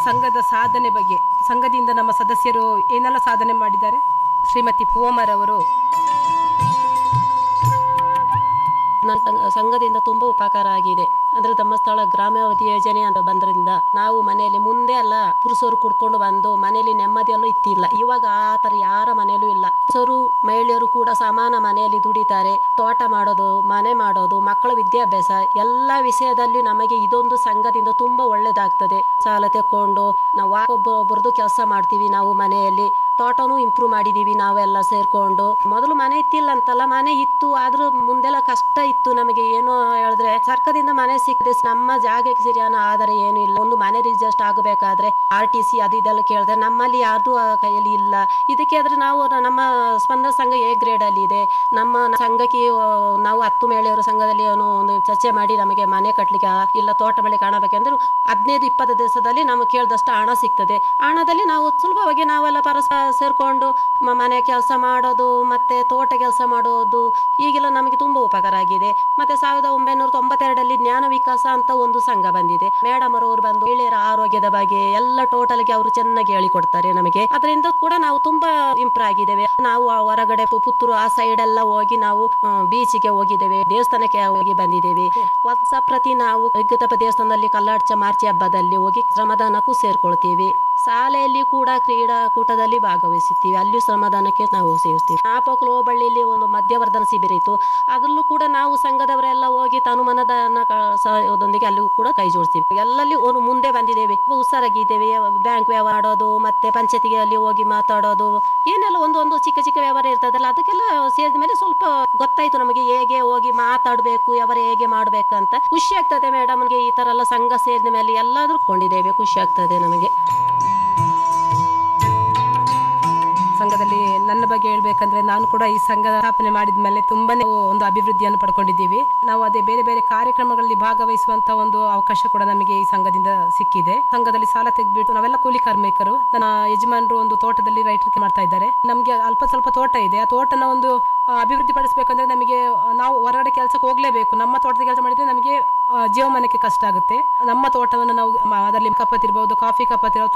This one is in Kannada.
ಸಂಘದ ಸಾಧನೆ ಬಗ್ಗೆ ಸಂಘದಿಂದ ನಮ್ಮ ಸದಸ್ಯರು ಏನೆಲ್ಲ ಸಾಧನೆ ಮಾಡಿದ್ದಾರೆ ಶ್ರೀಮತಿ ಪೂವಮ್ಮರ್ ಅವರು ನನ್ನ ಸಂಘ- ಸಂಘದಿಂದ ತುಂಬ ಉಪಕಾರ ಆಗಿದೆ ಅಂದ್ರೆ ಧರ್ಮಸ್ಥಳ ಗ್ರಾಮಾವಧಿ ಯೋಜನೆ ಅಂತ ಬಂದ್ರಿಂದ ನಾವು ಮನೆಯಲ್ಲಿ ಮುಂದೆ ಅಲ್ಲ ಪುರುಷರು ಕುಡ್ಕೊಂಡು ಬಂದು ಮನೆಯಲ್ಲಿ ನೆಮ್ಮದಿಯಲ್ಲೂ ಇತ್ತಿಲ್ಲ ಇವಾಗ ಆ ತರ ಯಾರ ಮನೆಯಲ್ಲೂ ಇಲ್ಲ ಪುರುಷರು ಮಹಿಳೆಯರು ಕೂಡ ಸಮಾನ ಮನೆಯಲ್ಲಿ ದುಡಿತಾರೆ ತೋಟ ಮಾಡೋದು ಮನೆ ಮಾಡೋದು ಮಕ್ಕಳ ವಿದ್ಯಾಭ್ಯಾಸ ಎಲ್ಲ ವಿಷಯದಲ್ಲಿ ನಮಗೆ ಇದೊಂದು ಸಂಘದಿಂದ ತುಂಬಾ ಒಳ್ಳೇದಾಗ್ತದೆ ಸಾಲ ತೆಕ್ಕೊಂಡು ನಾವು ಒಬ್ಬ ಒಬ್ಬರದು ಕೆಲಸ ಮಾಡ್ತೀವಿ ನಾವು ಮನೆಯಲ್ಲಿ ತೋಟನೂ ಇಂಪ್ರೂವ್ ಮಾಡಿದೀವಿ ನಾವೆಲ್ಲ ಸೇರ್ಕೊಂಡು ಮೊದಲು ಮನೆ ಇತ್ತಿಲ್ಲ ಅಂತಲ್ಲ ಮನೆ ಇತ್ತು ಆದ್ರೂ ಮುಂದೆಲ್ಲ ಕಷ್ಟ ಇತ್ತು ನಮಗೆ ಏನು ಹೇಳಿದ್ರೆ ಸರ್ಕಾರದಿಂದ ಮನೆ ಸಿಕ್ಕದೆ ನಮ್ಮ ಜಾಗಕ್ಕೆ ಸರಿಯಾನ ಆಧಾರ ಏನು ಇಲ್ಲ ಒಂದು ಮನೆ ರಿಜಿಸ್ಟರ್ ಆಗಬೇಕಾದ್ರೆ ಆರ್ ಟಿ ಸಿ ಅದು ಇದೆಲ್ಲ ಕೇಳಿದ್ರೆ ನಮ್ಮಲ್ಲಿ ಯಾರ್ದು ಆ ಕೈಯಲ್ಲಿ ಇಲ್ಲ ಇದಕ್ಕೆ ಆದ್ರೆ ನಾವು ನಮ್ಮ ಸ್ಪಂದನ ಸಂಘ ಎ ಗ್ರೇಡ್ ಅಲ್ಲಿ ಇದೆ ನಮ್ಮ ಸಂಘಕ್ಕೆ ಆ, ನಾವು ಹತ್ತು ಮಹಿಳೆಯರ ಸಂಘದಲ್ಲಿ ಏನೋ ಒಂದು ಚರ್ಚೆ ಮಾಡಿ ನಮಗೆ ಮನೆ ಕಟ್ಟಲಿಕ್ಕೆ ಇಲ್ಲ ತೋಟ ಬೆಳೆ ಕಾಣಬೇಕಂದ್ರೆ ಹದಿನೈದು ಇಪ್ಪತ್ತು ದಿವಸದಲ್ಲಿ ನಮಗೆ ಕೇಳಿದಷ್ಟು ಹಣ ಸಿಗ್ತದೆ ಹಣದಲ್ಲಿ ನಾವು ಸುಲಭವಾಗಿ ನಾವೆಲ್ಲ ಪರಸ್ಪರ ಸೇರ್ಕೊಂಡು ಮ- ಮನೆ ಕೆಲಸ ಮಾಡೋದು ಮತ್ತೆ ತೋಟ ಕೆಲಸ ಮಾಡೋದು ಈಗೆಲ್ಲ ನಮಗೆ ತುಂಬಾ ಉಪಕಾರ ಆಗಿದೆ ಮತ್ತೆ ಸಾವಿರದ ಒಂಬೈನೂರ ತೊಂಬತ್ತೆರಡರಲ್ಲಿ ಜ್ಞಾನ ವಿಕಾಸ ಅಂತ ಒಂದು ಸಂಘ ಬಂದಿದೆ ಮೇಡಮ್ ಅವರು ಬಂದು ಮಹಿಳೆಯರ ಆರೋಗ್ಯದ ಬಗ್ಗೆ ಎಲ್ಲ ಟೋಟಲ್ ಗೆ ಅವರು ಚೆನ್ನಾಗಿ ಹೇಳಿಕೊಡ್ತಾರೆ ನಮಗೆ ಅದರಿಂದ ಕೂಡ ನಾವು ತುಂಬಾ ಇಂಪ್ರೂವ್ ಆಗಿದ್ದೇವೆ ನಾವು ಆ ಹೊರಗಡೆ ಪು- ಪುತ್ತೂರು ಆ ಸೈಡ್ ಎಲ್ಲ ಹೋಗಿ ನಾವು ಬೀಚಿಗೆ ಹೋಗಿದ್ದೇವೆ ದೇವಸ್ಥಾನಕ್ಕೆ ಹೋಗಿ ಬಂದಿದ್ದೇವೆ ವರ್ಷ ಪ್ರತಿ ನಾವು ವಿಗ್ಗತಪ್ಪ ದೇವಸ್ಥಾನದಲ್ಲಿ ಕಲ್ಲಾಡ್ಚ ಮಾರ್ಚಿ ಹಬ್ಬದಲ್ಲಿ ಹೋಗಿ ಶ್ರಮದಾನಕ್ಕೂ ಸೇರ್ಕೊಳ್ತೀವಿ ಶಾಲೆಯಲ್ಲಿ ಕೂಡ ಕ್ರೀಡಾಕೂಟದಲ್ಲಿ ಭಾಗವಹಿಸುತ್ತೀವಿ ಅಲ್ಲಿಯೂ ಶ್ರಮದಾನಕ್ಕೆ ನಾವು ಸೇರಿಸ್ತೀವಿ ನಾಪೋಕ್ಲು ಹೋಬಳ್ಳಿಯಲ್ಲಿ ಒಂದು ಮಧ್ಯವರ್ಧನ ಶಿಬಿರ ಇತ್ತು ಅದರಲ್ಲೂ ಕೂಡ ನಾವು ಸಂಘದವರೆಲ್ಲ ಹೋಗಿ ತನುಮನದಾನ ಸಹಯೋಗದೊಂದಿಗೆ ಅಲ್ಲಿಯೂ ಕೂಡ ಕೈ ಜೋಡಿಸ್ತೀವಿ ಎಲ್ಲಲ್ಲಿ ಒಂದು ಮುಂದೆ ಬಂದಿದ್ದೇವೆ ಹುಷಾರಾಗಿದ್ದೇವೆ ಬ್ಯಾಂಕ್ ವ್ಯವಹಾರ ಮಾಡೋದು ಮತ್ತೆ ಪಂಚಾಯತಿಗೆ ಅಲ್ಲಿ ಹೋಗಿ ಮಾತಾಡೋದು ಏನೆಲ್ಲ ಒಂದು ಒಂದು ಚಿಕ್ಕ ಚಿಕ್ಕ ವ್ಯವಹಾರ ಇರ್ತದಲ್ಲ ಅದಕ್ಕೆಲ್ಲ ಸೇರಿದ ಮೇಲೆ ಸ್ವಲ್ಪ ಗೊತ್ತಾಯ್ತು ನಮಗೆ ಹೇಗೆ ಹೋಗಿ ಮಾತಾಡಬೇಕು ಯಾವ ಹೇಗೆ ಮಾಡ್ಬೇಕಂತ ಖುಷಿ ಆಗ್ತದೆ ಮೇಡಮ್ ನಮಗೆ ಈ ತರ ಎಲ್ಲ ಸಂಘ ಸೇರಿದ ಮೇಲೆ ಎಲ್ಲಾದ್ರೂ ಕೊಂಡಿದ್ದೇವೆ ಖುಷಿ ಆಗ್ತದೆ ನಮಗೆ ಸಂಘದಲ್ಲಿ ನನ್ನ ಬಗ್ಗೆ ಹೇಳ್ಬೇಕಂದ್ರೆ ನಾನು ಕೂಡ ಈ ಸಂಘ ಸ್ಥಾಪನೆ ಮಾಡಿದ ಮೇಲೆ ತುಂಬಾನೇ ಒಂದು ಅಭಿವೃದ್ಧಿಯನ್ನು ಪಡ್ಕೊಂಡಿದ್ದೀವಿ ನಾವು ಅದೇ ಬೇರೆ ಬೇರೆ ಕಾರ್ಯಕ್ರಮಗಳಲ್ಲಿ ಭಾಗವಹಿಸುವಂತ ಒಂದು ಅವಕಾಶ ಕೂಡ ನಮಗೆ ಈ ಸಂಘದಿಂದ ಸಿಕ್ಕಿದೆ ಸಂಘದಲ್ಲಿ ಸಾಲ ತೆಗೆದ್ಬಿಟ್ಟು ನಾವೆಲ್ಲ ಕೂಲಿ ಕಾರ್ಮಿಕರು ನನ್ನ ಯಜಮಾನರು ಒಂದು ತೋಟದಲ್ಲಿ ರೈತರಿಗೆ ಮಾಡ್ತಾ ಇದ್ದಾರೆ ನಮಗೆ ಅಲ್ಪ ಸ್ವಲ್ಪ ತೋಟ ಇದೆ ಆ ತೋಟನ ಒಂದು ಆ, ಅಭಿವೃದ್ಧಿ ಪಡಿಸಬೇಕಂದ್ರೆ ನಮಗೆ ನಾವು ಹೊರಗಡೆ ಕೆಲಸಕ್ಕೆ ಹೋಗ್ಲೇಬೇಕು ನಮ್ಮ ತೋಟದ ಕೆಲಸ ಮಾಡಿದ್ರೆ ನಮಗೆ ಆ, ಜೀವಮಾನಕ್ಕೆ ಕಷ್ಟ ಆಗುತ್ತೆ ನಮ್ಮ ತೋಟವನ್ನು ನಾವು ಮ- ಅದರಲ್ಲಿ ಕಪ್ಪತ್ತಿರ್ಬೋದು ಕಾಫಿ ಕಪ್ಪತ್ತಿರೋ